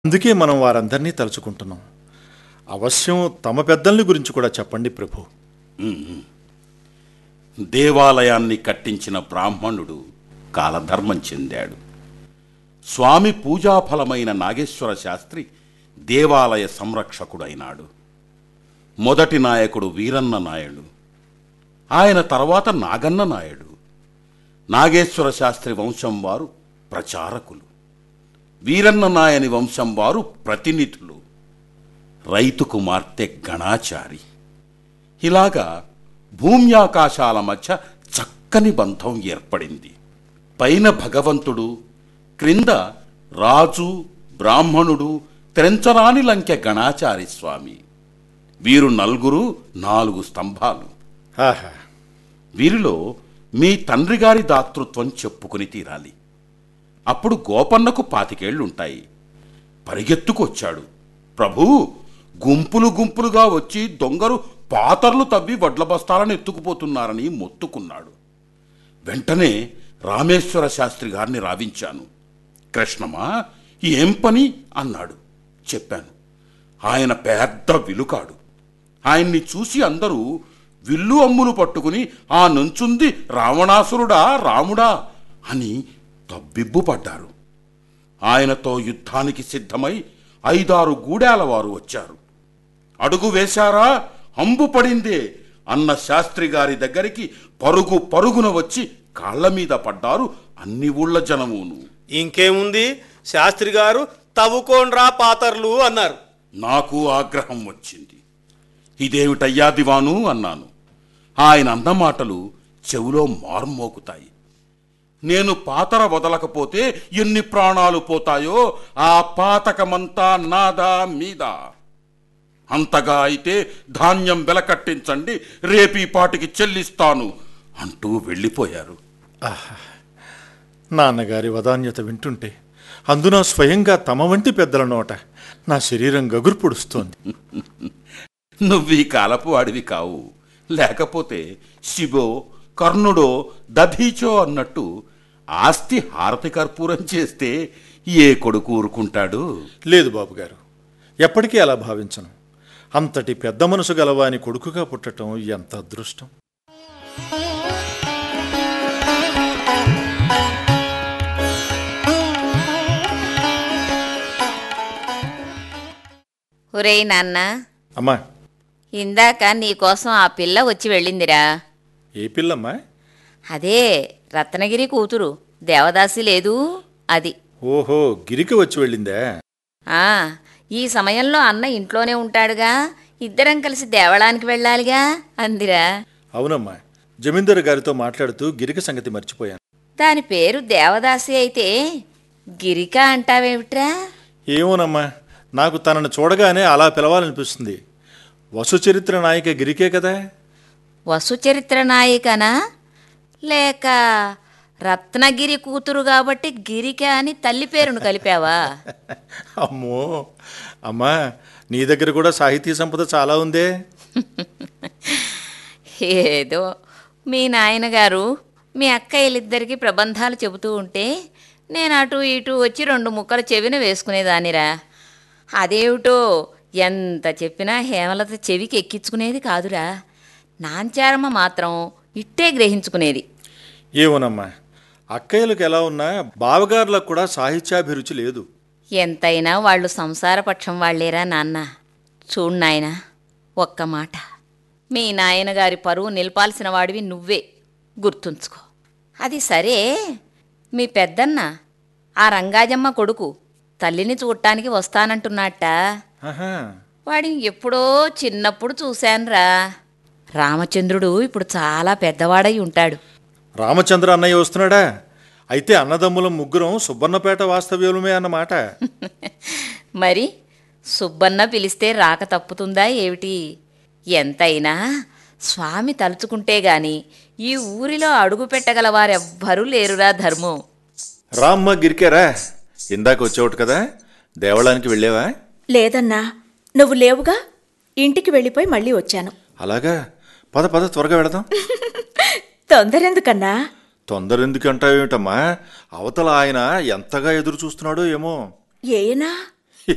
అందుకే మనం వారందరినీ తలుచుకుంటున్నాం అవశ్యం తమ పెద్దల్ని గురించి కూడా చెప్పండి ప్రభు దేవాలయాన్ని కట్టించిన బ్రాహ్మణుడు కాలధర్మం చెందాడు స్వామి పూజాఫలమైన నాగేశ్వర శాస్త్రి దేవాలయ సంరక్షకుడైనాడు మొదటి నాయకుడు వీరన్న నాయుడు ఆయన తర్వాత నాగన్న నాయుడు నాగేశ్వర శాస్త్రి వంశం వారు ప్రచారకులు వీరన్న నాయని వంశం వారు ప్రతినిధులు రైతు కుమార్తె గణాచారి ఇలాగా భూమ్యాకాశాల మధ్య చక్కని బంధం ఏర్పడింది పైన భగవంతుడు క్రింద రాజు బ్రాహ్మణుడు త్రెంచరాని లంకె గణాచారి స్వామి వీరు నలుగురు నాలుగు స్తంభాలు ఆహా వీరిలో మీ తండ్రి గారి దాతృత్వం చెప్పుకుని తీరాలి అప్పుడు గోపన్నకు పాతికేళ్లుంటాయి పరిగెత్తుకొచ్చాడు ప్రభూ గుంపులు గుంపులుగా వచ్చి దొంగలు పాతర్లు తవ్వి వడ్ల బస్తాలను ఎత్తుకుపోతున్నారని మొత్తుకున్నాడు వెంటనే రామేశ్వర శాస్త్రి గారిని రావించాను కృష్ణమా ఏం పని అన్నాడు చెప్పాను ఆయన పెద్ద విలుకాడు ఆయన్ని చూసి అందరూ విల్లు అమ్ములు పట్టుకుని ఆ నుంచుంది రావణాసురుడా రాముడా అని తబ్బిబ్బు పడ్డారు ఆయనతో యుద్ధానికి సిద్ధమై ఐదారు గూడాల వారు వచ్చారు అడుగు వేశారా అంబు పడిందే అన్న శాస్త్రి గారి దగ్గరికి పరుగు పరుగున వచ్చి కాళ్ళ మీద పడ్డారు అన్ని ఊళ్ళ జనమును ఇంకేముంది శాస్త్రి గారు తవ్వుకోండ్రా పాతర్లు అన్నారు నాకు ఆగ్రహం వచ్చింది ఇదేమిటయ్యా దివాను అన్నాను ఆయన అన్న మాటలు చెవిలో మార్మోగుతాయి నేను పాతర వదలకపోతే ఎన్ని ప్రాణాలు పోతాయో ఆ పాతకమంతా నాదా మీద అంతగా అయితే ధాన్యం వెలకట్టించండి రేపీ పాటికి చెల్లిస్తాను అంటూ వెళ్ళిపోయారు నాన్నగారి వదాన్యత వింటుంటే అందున స్వయంగా తమ వంటి పెద్దల నోట నా శరీరం గగురు పొడుస్తోంది నువ్వు ఈ కాలపు వాడివి కావు లేకపోతే శివో కర్ణుడో దధీచో అన్నట్టు ఆస్తి హారతి కర్పూరం చేస్తే ఏ కొడుకు ఊరుకుంటాడు లేదు బాబుగారు ఎప్పటికీ అలా భావించను అంతటి పెద్ద మనసు గలవాని కొడుకుగా పుట్టటం ఎంత అదృష్టం ఒరేయ్ నాన్న అమ్మా ఇందాక నీకోసం ఆ పిల్ల వచ్చి వెళ్ళిందిరా ఏ పిల్లమ్మా అదే రత్నగిరి కూతురు దేవదాసి లేదు అది ఓహో గిరికి వచ్చి వెళ్ళిందా ఆ ఈ సమయంలో అన్న ఇంట్లోనే ఉంటాడుగా ఇద్దరం కలిసి దేవళానికి వెళ్ళాలిగా అందిరా అవునమ్మా జమీందారు గారితో మాట్లాడుతూ గిరిక సంగతి మర్చిపోయాను దాని పేరు దేవదాసి అయితే గిరిక అంటావేమిట్రా ఏమోనమ్మా నాకు తనను చూడగానే అలా పిలవాలనిపిస్తుంది వసు చరిత్ర నాయిక గిరికే కదా వసు చరిత్ర నాయికనా లేక రత్నగిరి కూతురు కాబట్టి గిరిక అని తల్లి పేరును కలిపావా అమ్మో అమ్మా నీ దగ్గర కూడా సాహితీ సంపద చాలా ఉందే ఏదో మీ నాయనగారు మీ అక్కయ్యలిద్దరికీ ప్రబంధాలు చెబుతూ ఉంటే నేను అటు ఇటు వచ్చి రెండు ముక్కలు చెవిన వేసుకునేదానిరా అదేమిటో ఎంత చెప్పినా హేమలత చెవికి ఎక్కించుకునేది కాదురా నాంచారమ్మ మాత్రం ఇట్టే గ్రహించుకునేది ఏమోనమ్మా అక్కయ్యలకు ఎలా ఉన్నా బావగారులకు కూడా సాహిత్యాభిరుచి లేదు ఎంతైనా వాళ్ళు సంసారపక్షం వాళ్ళేరా నాన్న చూడు నాయనా ఒక్క మాట మీ నాయనగారి పరువు నిలపాల్సిన వాడివి నువ్వే గుర్తుంచుకో అది సరే మీ పెద్దన్న ఆ రంగాజమ్మ కొడుకు తల్లిని చూడటానికి వస్తానంటున్నట్ట ఆహా వాడిని ఎప్పుడో చిన్నప్పుడు చూశానురా రామచంద్రుడు ఇప్పుడు చాలా పెద్దవాడై ఉంటాడు రామచంద్ర అన్నయ్య వస్తున్నాడా అయితే అన్నదమ్ములం ముగ్గురం సుబ్బన్నపేట వాస్తవ్యులమే అన్నమాట మరి సుబ్బన్న పిలిస్తే రాక తప్పుతుందా ఏమిటి ఎంతైనా స్వామి తలుచుకుంటే గాని ఈ ఊరిలో అడుగు పెట్టగల వారెవ్వరూ లేరురా ధర్మం రామ్మ గిరికేరా ఇందాక వచ్చేవాడు కదా దేవళానికి వెళ్ళేవా లేదన్నా నువ్వు లేవుగా ఇంటికి వెళ్ళిపోయి మళ్ళీ వచ్చాను అలాగా పద పద త్వరగా వెళదాం తొందరెందుకన్నా తొందర ఎందుకు అంటావేమిటమ్మా అవతల ఆయన ఎంతగా ఎదురు చూస్తున్నాడో ఏమో ఏనా